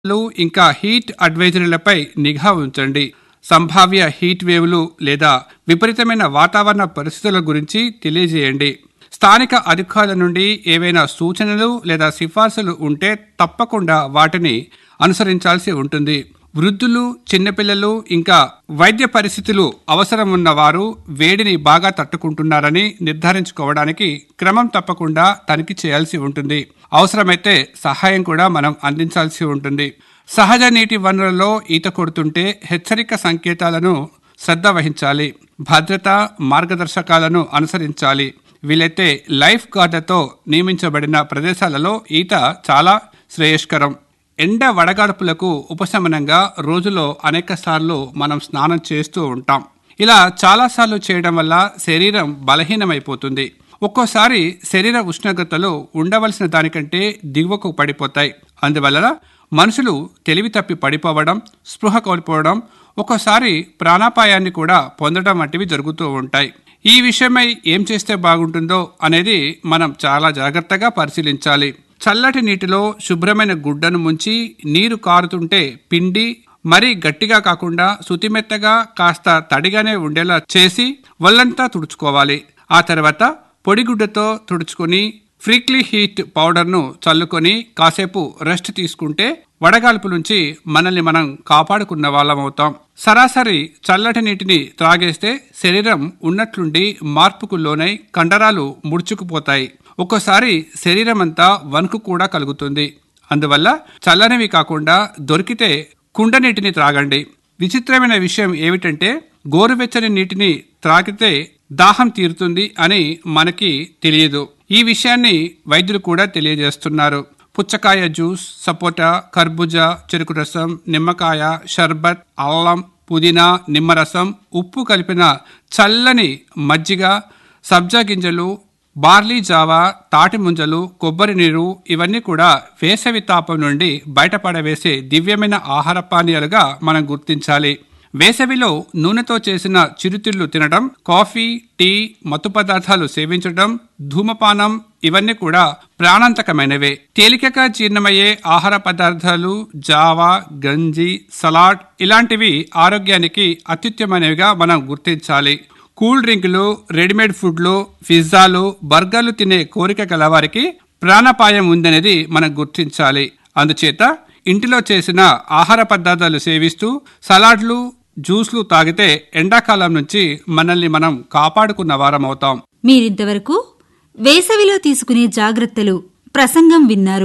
లు ఇంకా హీట్ అడ్వైజరీలపై నిఘా ఉంచండి సంభావ్య హీట్ వేవ్లు లేదా విపరీతమైన వాతావరణ పరిస్థితుల గురించి తెలియజేయండి స్థానిక అధికారుల నుండి ఏవైనా సూచనలు లేదా సిఫార్సులు ఉంటే తప్పకుండా వాటిని అనుసరించాల్సి ఉంటుంది వృద్ధులు చిన్నపిల్లలు ఇంకా వైద్య పరిస్థితులు అవసరం ఉన్న వారు వేడిని బాగా తట్టుకుంటున్నారని నిర్ధారించుకోవడానికి క్రమం తప్పకుండా తనిఖీ చేయాల్సి ఉంటుంది అవసరమైతే సహాయం కూడా మనం అందించాల్సి ఉంటుంది సహజ నీటి వనరులలో ఈత కొడుతుంటే హెచ్చరిక సంకేతాలను శ్రద్ధ వహించాలి భద్రత మార్గదర్శకాలను అనుసరించాలి వీలైతే లైఫ్ గార్డుతో నియమించబడిన ప్రదేశాలలో ఈత చాలా శ్రేయస్కరం ఎండ వడగాడుపులకు ఉపశమనంగా రోజులో అనేక సార్లు మనం స్నానం చేస్తూ ఉంటాం ఇలా చాలాసార్లు చేయడం వల్ల శరీరం బలహీనమైపోతుంది ఒక్కోసారి శరీర ఉష్ణోగ్రతలు ఉండవలసిన దానికంటే దిగువకు పడిపోతాయి అందువలన మనుషులు తెలివి తప్పి పడిపోవడం స్పృహ కోల్పోవడం ఒక్కోసారి ప్రాణాపాయాన్ని కూడా పొందడం వంటివి జరుగుతూ ఉంటాయి ఈ విషయమై ఏం చేస్తే బాగుంటుందో అనేది మనం చాలా జాగ్రత్తగా పరిశీలించాలి చల్లటి నీటిలో శుభ్రమైన గుడ్డను ముంచి నీరు కారుతుంటే పిండి మరీ గట్టిగా కాకుండా శుతిమెత్తగా కాస్త తడిగానే ఉండేలా చేసి ఒళ్ళంతా తుడుచుకోవాలి ఆ తర్వాత పొడిగుడ్డతో తుడుచుకొని ఫ్రీక్లీ హీట్ పౌడర్ను చల్లుకొని కాసేపు రెస్ట్ తీసుకుంటే వడగాల్పు నుంచి మనల్ని మనం కాపాడుకున్న వాళ్ళం అవుతాం సరాసరి చల్లటి నీటిని త్రాగేస్తే శరీరం ఉన్నట్లుండి మార్పుకు లోనై కండరాలు ముడుచుకుపోతాయి ఒక్కోసారి శరీరం అంతా వణుకు కూడా కలుగుతుంది అందువల్ల చల్లనివి కాకుండా దొరికితే కుండ నీటిని త్రాగండి విచిత్రమైన విషయం ఏమిటంటే గోరువెచ్చని నీటిని త్రాగితే దాహం తీరుతుంది అని మనకి తెలియదు ఈ విషయాన్ని వైద్యులు కూడా తెలియజేస్తున్నారు పుచ్చకాయ జ్యూస్ సపోటా కర్బూజా చెరుకు రసం నిమ్మకాయ షర్బత్ అల్లం పుదీనా నిమ్మరసం ఉప్పు కలిపిన చల్లని మజ్జిగ సబ్జా గింజలు బార్లీ జావా తాటి ముంజలు కొబ్బరి నీరు ఇవన్నీ కూడా వేసవి తాపం నుండి బయటపడవేసే దివ్యమైన ఆహార పానీయాలుగా మనం గుర్తించాలి వేసవిలో నూనెతో చేసిన చిరుతిళ్లు తినడం కాఫీ టీ మత్తు పదార్థాలు సేవించడం ధూమపానం ఇవన్నీ కూడా ప్రాణాంతకమైనవే తేలికగా జీర్ణమయ్యే ఆహార పదార్థాలు జావా గంజి సలాడ్ ఇలాంటివి ఆరోగ్యానికి అత్యుత్తమైనవిగా మనం గుర్తించాలి కూల్ డ్రింకులు రెడీమేడ్ ఫుడ్లు పిజ్జాలు బర్గర్లు తినే కోరిక గలవారికి ప్రాణాపాయం ఉందనేది మనం గుర్తించాలి అందుచేత ఇంటిలో చేసిన ఆహార పదార్థాలు సేవిస్తూ సలాడ్లు జ్యూస్లు తాగితే ఎండాకాలం నుంచి మనల్ని మనం కాపాడుకున్న వారం అవుతాం మీరింతవరకు వేసవిలో తీసుకునే జాగ్రత్తలు ప్రసంగం విన్నారు